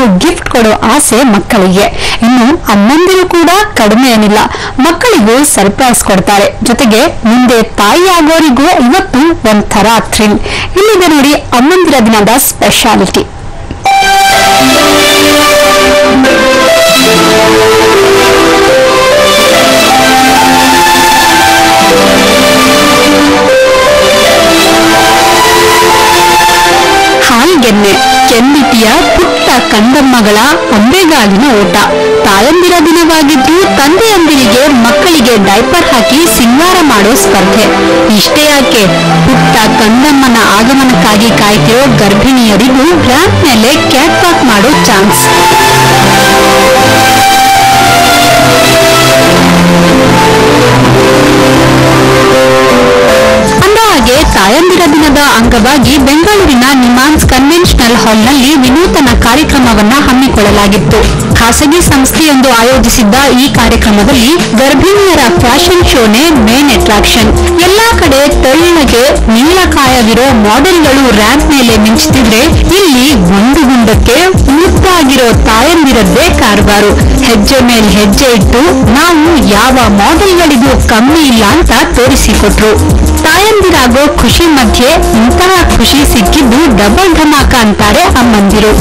gift ಕೊಡೋ ಆಸೆ ಮಕ್ಕಳಿಗೆ ಇನ್ನು ಅಮ್ಮಂದಿರು ಕೂಡ ಕಡಿಮೆ ಏನಿಲ್ಲ ಮಕ್ಕಳಿಗೂ ಸರ್ಪ್ರೈಸ್ ಕೊಡ್ತಾರೆ ಜೊತೆಗೆ ಮುಂದೆ ತಾಯಿ ಆಗೋರಿಗೂ ಇವತ್ತು ಒಂಥರ ಥ್ರಿಲ್ ಇಲ್ಲಿದೆ ನೋಡಿ ಅಮ್ಮಂದಿರ ದಿನದ ಸ್ಪೆಷಾಲಿಟಿ ಹಾಲ್ಗೆನ್ನೆ ಕೆನ್ನಿಟಿಯ ಪುಟ್ಟ ಕಂದಮ್ಮಗಳ ಅಂಬೆಗಾಲಿನ ಓಟ ತಾಯಂದಿರ ದಿನವಾಗಿದ್ದು ತಂದೆಯಂದಿರಿಗೆ ಮಕ್ಕಳಿಗೆ ಡೈಪರ್ ಹಾಕಿ ಸಿಂಗಾರ ಮಾಡೋ ಸ್ಪರ್ಧೆ ಇಷ್ಟೇ ಯಾಕೆ ಪುಟ್ಟ ಕಂದಮ್ಮನ ಆಗಮನಕ್ಕಾಗಿ ಕಾಯ್ತಿರೋ ಗರ್ಭಿಣಿಯರಿಗೂ ರ್ಯಾಂಪ್ ಮೇಲೆ ಕ್ಯಾಟ್ ವಾಕ್ ಮಾಡೋ ಚಾನ್ಸ್ ಅಂದಹಾಗೆ ತಾಯಂದಿರ ದಿನದ ಅಂಗವಾಗಿ ಬೆಂಗಳೂರಿನ ನಿಮಾನ್ಸ್ ಕನ್ವೆನ್ಷನಲ್ ಹಾಲ್ನಲ್ಲಿ ವಿನೂತನ ಕಾರ್ಯಕ್ರಮವನ್ನ ಹಮ್ಮಿಕೊಳ್ಳಲಾಗಿತ್ತು ಖಾಸಗಿ ಸಂಸ್ಥೆಯೊಂದು ಆಯೋಜಿಸಿದ್ದ ಈ ಕಾರ್ಯಕ್ರಮದಲ್ಲಿ ಗರ್ಭಿಣಿಯರ ಫ್ಯಾಷನ್ ಶೋನೇ ಮೇನ್ ಅಟ್ರಾಕ್ಷನ್ ಎಲ್ಲಾ ಕಡೆ ತೆಳ್ಳಗೆ ನೀಳಕಾಯವಿರೋ ಮಾಡೆಲ್ಗಳು ರ್ಯಾಂಪ್ ಮೇಲೆ ಮಿಂಚುತ್ತಿದ್ರೆ ಇಲ್ಲಿ ಒಂದು ಗುಂಡಕ್ಕೆ ಮುದ್ದಾಗಿರೋ ತಾಯಂದಿರದ್ದೇ ಕಾರವಾರು ಹೆಜ್ಜೆ ಮೇಲೆ ಹೆಜ್ಜೆ ಇಟ್ಟು ನಾವು ಯಾವ ಮಾಡೆಲ್ಗಳಿಗೂ ಕಮ್ಮಿ ಇಲ್ಲ ಅಂತ ತೋರಿಸಿಕೊಟ್ರು ತಾಯಂದಿರಾಗೋ ಖುಷಿ ಮಧ್ಯೆ ಇಂತಹ ಖುಷಿ ಸಿಕ್ಕಿದ್ದು ಡಬಲ್ ಧಮಾಕ ಅಂತಾರೆ ಅಮ್ಮಂದಿರು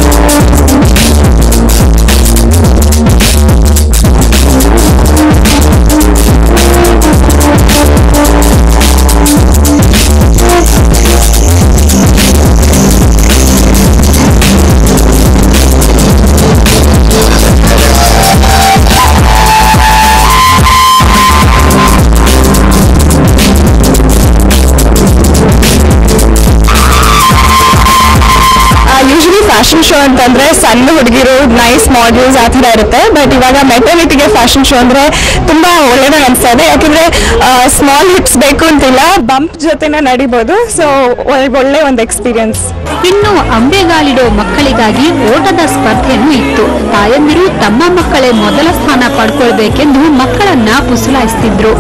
ಯೂಶಲಿ ಫ್ಯಾಷನ್ ಶೋ ಅಂತಂದ್ರೆ ಸಣ್ಣ ಹುಡುಗಿರು ನೈಸ್ ಮಾಡೆಲ್ಸ್ ಆ ಥರ ಇರುತ್ತೆ ಬಟ್ ಇವಾಗ ಮೆಟರ್ನಿಟಿಗೆ ಫ್ಯಾಷನ್ ಶೋ ಅಂದ್ರೆ ತುಂಬಾ ಒಳ್ಳೇದಾಗ ಅನ್ಸ್ತಾ ಇದೆ ಯಾಕಂದ್ರೆ ಸ್ಮಾಲ್ ಹಿಪ್ಸ್ ಬೇಕು ಅಂತಿಲ್ಲ ಬಂಪ್ ಜೊತೆನೆ ನಡಿಬೋದು ಸೊ ಒಳ್ಳೆ ಒಂದು ಎಕ್ಸ್ಪೀರಿಯನ್ಸ್ ಇನ್ನು ಅಂಬೆಗಾಲಿಡೋ ಮಕ್ಕಳಿಗಾಗಿ ಓಟದ ಸ್ಪರ್ಧೆಯೂ ಇತ್ತು ತಾಯಂದಿರು ತಮ್ಮ ಮಕ್ಕಳೇ ಮೊದಲ ಸ್ಥಾನ ಪಡ್ಕೊಳ್ಬೇಕೆಂದು ಮಕ್ಕಳನ್ನ ಪುಸಲಾಯಿಸ್ತಿದ್ರು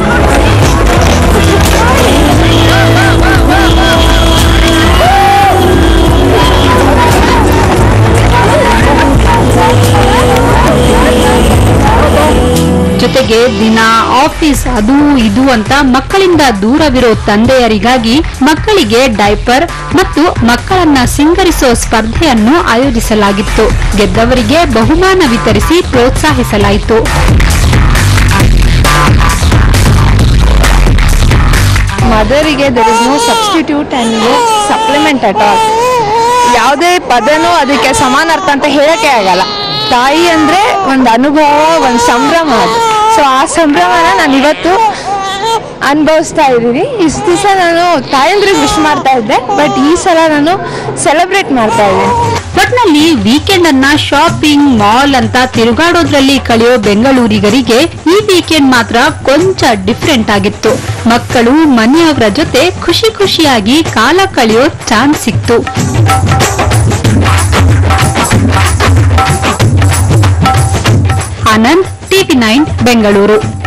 ಜೊತೆಗೆ ದಿನ ಆಫೀಸ್ ಅದು ಇದು ಅಂತ ಮಕ್ಕಳಿಂದ ದೂರವಿರೋ ತಂದೆಯರಿಗಾಗಿ ಮಕ್ಕಳಿಗೆ ಡೈಪರ್ ಮತ್ತು ಮಕ್ಕಳನ್ನ ಸಿಂಗರಿಸೋ ಸ್ಪರ್ಧೆಯನ್ನು ಆಯೋಜಿಸಲಾಗಿತ್ತು ಗೆದ್ದವರಿಗೆ ಬಹುಮಾನ ವಿತರಿಸಿ ಪ್ರೋತ್ಸಾಹಿಸಲಾಯಿತು ಮದರಿಗೆ there is no substitute and no supplement at all ಯಾವುದೇ ಪದನೂ ಅದಕ್ಕೆ ಸಮಾನಾರ್ಥ ಅಂತ ಹೇಳಕ್ಕೆ ಆಗಲ್ಲ ತಾಯಿ ಅಂದರೆ ಒಂದು ಅನುಭವ ಒಂದು ಸಂಭ್ರಮ ಅದು ಸೊ ಆ ಸಂಭ್ರಮನ ನಾನು ಇವತ್ತು ಅನುಭವಿಸ್ತಾ ಇದ್ದೀನಿ ಇಷ್ಟು ದಿವಸ ನಾನು ತಾಯಂದ್ರಿಗೆ ವಿಶ್ ಮಾಡ್ತಾ ಇದ್ದೆ ಬಟ್ ಈ ಸಲ ನಾನು ಸೆಲೆಬ್ರೇಟ್ ಮಾಡ್ತಾ ಇದ್ದೀನಿ ಒಟ್ನಲ್ಲಿ ವೀಕೆಂಡ್ ಅನ್ನ ಶಾಪಿಂಗ್ ಮಾಲ್ ಅಂತ ತಿರುಗಾಡೋದ್ರಲ್ಲಿ ಕಳೆಯೋ ಬೆಂಗಳೂರಿಗರಿಗೆ ಈ ವೀಕೆಂಡ್ ಮಾತ್ರ ಕೊಂಚ ಡಿಫ್ರೆಂಟ್ ಆಗಿತ್ತು ಮಕ್ಕಳು ಮನೆಯವರ ಜೊತೆ ಖುಷಿ ಖುಷಿಯಾಗಿ ಕಾಲ ಕಳೆಯೋ ಚಾನ್ಸ್ ಸಿಕ್ತು ಆನಂದ್ ಟಿವಿ ನೈನ್ ಬೆಂಗಳೂರು